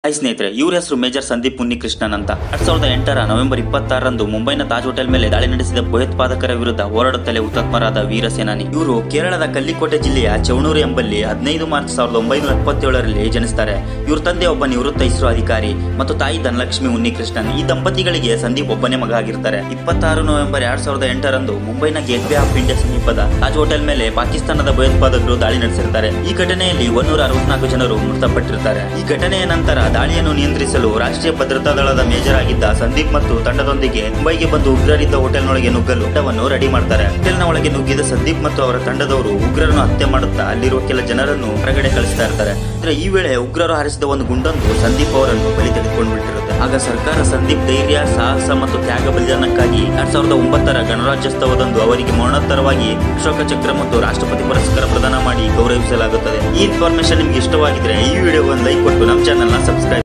hi ಸ್ನೇಹಿತರೆ ಇವ್ರ ಹೆಸರು ಮೇಜರ್ ಸಂದೀಪ್ ಮುನ್ನಿಕೃಷ್ಣನ್ ಅಂತ ಎರಡ್ ಸಾವಿರದ ಎಂಟರ ನವೆಂಬರ್ ಇಪ್ಪತ್ತಾರರಂದು ಮುಂಬೈನ ತಾಜ್ ಹೋಟೆಲ್ ಮೇಲೆ ದಾಳಿ ನಡೆಸಿದ ಭಯೋತ್ಪಾದಕರ ವಿರುದ್ಧ ಹೋರಾಡುತ್ತಲೇ ಹುತಾತ್ಮರಾದ ವೀರ ಸೇನಾನಿ ಇವರು ಕೇರಳದ ಕಲ್ಲಿಕೋಟೆ ಜಿಲ್ಲೆಯ ಚೌಣೂರು ಎಂಬಲ್ಲಿ ಹದಿನೈದು ಮಾರ್ಚ್ ಸಾವಿರದ ಒಂಬೈನೂರ ಎಪ್ಪತ್ತೇಳರಲ್ಲಿ ಜನಿಸ್ತಾರೆ ಇವ್ರ ತಂದೆ ಒಬ್ಬ ನಿವೃತ್ತ ಇಸ್ರೋ ಅಧಿಕಾರಿ ಮತ್ತು ತಾಯಿ ಧನಲಕ್ಷ್ಮಿ ಉನ್ನಿಕೃಷ್ಣನ್ ಈ ದಂಪತಿಗಳಿಗೆ ಸಂದೀಪ್ ಒಬ್ಬನೇ ಮಗ ಆಗಿರ್ತಾರೆ ಇಪ್ಪತ್ತಾರು ನವೆಂಬರ್ ಎರಡ್ ಸಾವಿರದ ಎಂಟರಂದು ಮುಂಬೈನ ಗೇಟ್ ವೇ ಆಫ್ ಇಂಡಿಯಾ ಸಮೀಪದ ತಾಜ್ ಹೋಟೆಲ್ ಮೇಲೆ ಪಾಕಿಸ್ತಾನದ ಭಯೋತ್ಪಾದಕರು ದಾಳಿ ನಡೆಸಿರ್ತಾರೆ ಈ ಘಟನೆಯಲ್ಲಿ ಒಂದೂರ ಅರವತ್ನಾಲ್ಕು ಜನರು ಮೃತಪಟ್ಟಿರ್ತಾರೆ ಈ ಘಟನೆಯ ನಂತರ ದಾಳಿಯನ್ನು ನಿಯಂತ್ರಿಸಲು ರಾಷ್ಟ್ರೀಯ ಭದ್ರತಾ ದಳದ ಮೇಜರ್ ಆಗಿದ್ದ ಸಂದೀಪ್ ಮತ್ತು ತಂಡದೊಂದಿಗೆ ಮುಂಬೈಗೆ ಬಂದು ಉಗ್ರರಿದ್ದ ಹೋಟೆಲ್ನೊಳಗೆ ನುಗ್ಗಲು ತಂಡವನ್ನು ರೆಡಿ ಮಾಡ್ತಾರೆ ಹೋಟೆಲ್ನ ಒಳಗೆ ನುಗ್ಗಿದ ಸಂದೀಪ್ ಮತ್ತು ಅವರ ತಂಡದವರು ಉಗ್ರರನ್ನು ಹತ್ಯೆ ಮಾಡುತ್ತಾ ಅಲ್ಲಿರುವ ಕೆಲ ಜನರನ್ನು ಹೊರಗಡೆ ಕಳಿಸ್ತಾ ಇರ್ತಾರೆ ಅಂದ್ರೆ ಈ ವೇಳೆ ಉಗ್ರರು ಹಾರಿಸಿದ ಒಂದು ಗುಂಡೊಂದು ಸಂದೀಪ್ ಅವರನ್ನು ಬಲಿ ತೆಗೆದುಕೊಂಡು ಬಿಟ್ಟಿರುತ್ತೆ ಆಗ ಸರ್ಕಾರ ಸಂದೀಪ್ ಧೈರ್ಯ ಸಾಹಸ ಮತ್ತು ತ್ಯಾಗ ಬಲಿದಾನಕ್ಕಾಗಿ ಎರಡ್ ಸಾವಿರದ ಒಂಬತ್ತರ ಗಣರಾಜ್ಯೋತ್ಸವದಂದು ಅವರಿಗೆ ಮರಣೋತ್ತರವಾಗಿ ಅಶೋಕ ಚಕ್ರ ಮತ್ತು ರಾಷ್ಟ್ರಪತಿ ಪುರಸ್ಕಾರ ಪ್ರದಾನ ಮಾಡಿ ಗೌರವಿಸಲಾಗುತ್ತದೆ ಈ ಇನ್ಫಾರ್ಮೇಶನ್ ನಿಮ್ಗೆ ಇಷ್ಟವಾಗಿದ್ರೆ ಈ ವಿಡಿಯೋ ಒಂದು ಲೈಕ್ ಕೊಟ್ಟು ನಮ್ಮ ಚಾನಲ್ನ ಸಬ್ಸ್ಕ್ರೈಬ್